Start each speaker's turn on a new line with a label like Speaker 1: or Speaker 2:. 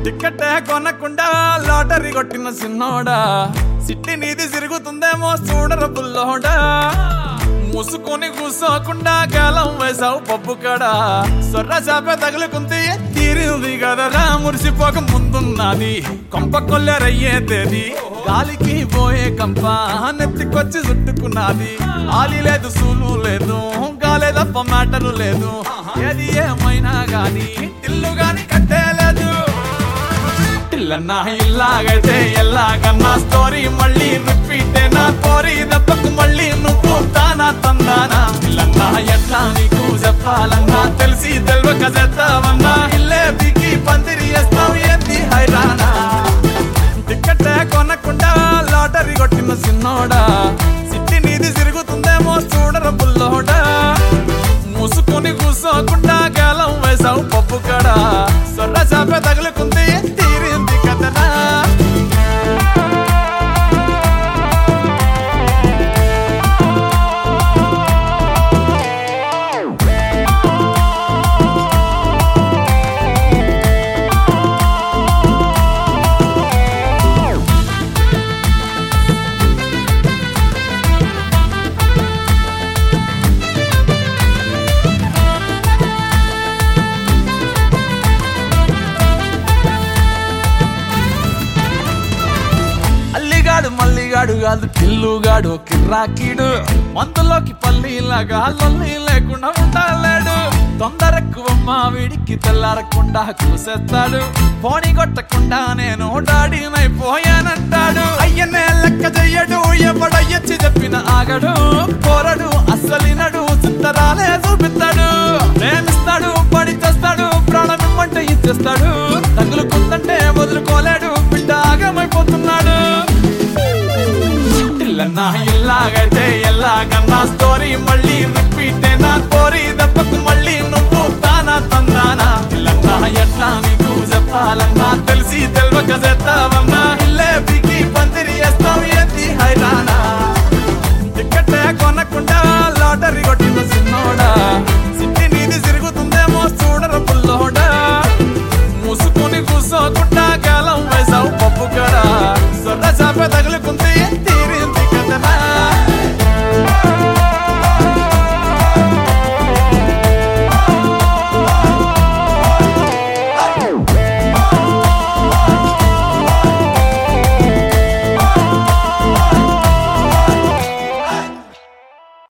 Speaker 1: ticket కొనకుండా lottery కొట్టిన సిన్నోడా సిట్టి నీది తిరుగుతుందేమో చూడర బుల్లోడా మూసుకొని కూసోకుండా గాలం వేసావు పప్పు కడా సొర్ర చాప తగులుకుంది తీరింది కదరా మురిసిపోక ముందున్నది కొంప కొల్లెరయ్యే తేది గాలికి పోయే కంప నెత్తికొచ్చి చుట్టుకున్నది ఆలి లేదు సూలు లేదు గాలే తప్ప మ్యాటరు లేదు ఏది ఏమైనా గాని ఇల్లు గాని కట్టేలేదు ఇల్లన్నా ఇల్లాగైతే ఎల్లాగన్నా స్టోరీ మళ్ళీ రిపీట్ నా కోరి దెబ్బకు మళ్ళీ నువ్వు తానా తందానా ఇల్లన్నా ఎట్లా నీకు చెప్పాలన్నా తెలిసి తెలియక చేస్తావన్నా ఇల్లే దిగి పందిరి వేస్తావు ఏంది హైరానా టికెట్ కొనకుండా లాటరీ కొట్టిన సిన్నోడా సిట్టి నీది తిరుగుతుందేమో చూడర బుల్లోడా మూసుకొని కూసోకుండా గాలం వేసావు పప్పు కడా సొర్ర చాప తగులుకుంది తీరింది కథనా అల్లిగాడు మల్లిగాడు కాదు కిల్లుగాడు కిర్రాకీడు మందులోకి పల్లీలాగా లొల్లి లేకుండా ఉండాలేడు తొందరెక్కువ మా వీడికి తెల్లారకుండా కూసేస్తాడు పోనీ కొట్టకుండా నేను డాడీనైపోయానంటాడు అయ్యనే లెక్క చెయ్యడు ఎవడయ్యచ్చి చెప్పిన ఆగడు పోరడు అస్సలినడు చిత్తరాలే చూపిస్తాడు ప్రేమిస్తాడు పడి చేస్తాడు ప్రాణం ఇమ్మంటే ఇచ్చేస్తాడు తగులుకుందంటే వదులుకోలేడు బిడ్డ ఆగమైపోతున్నాడు ఇల్లన్నా ఇల్లాగైతే ఎల్లాగన్నా స్టోరీ మళ్ళీ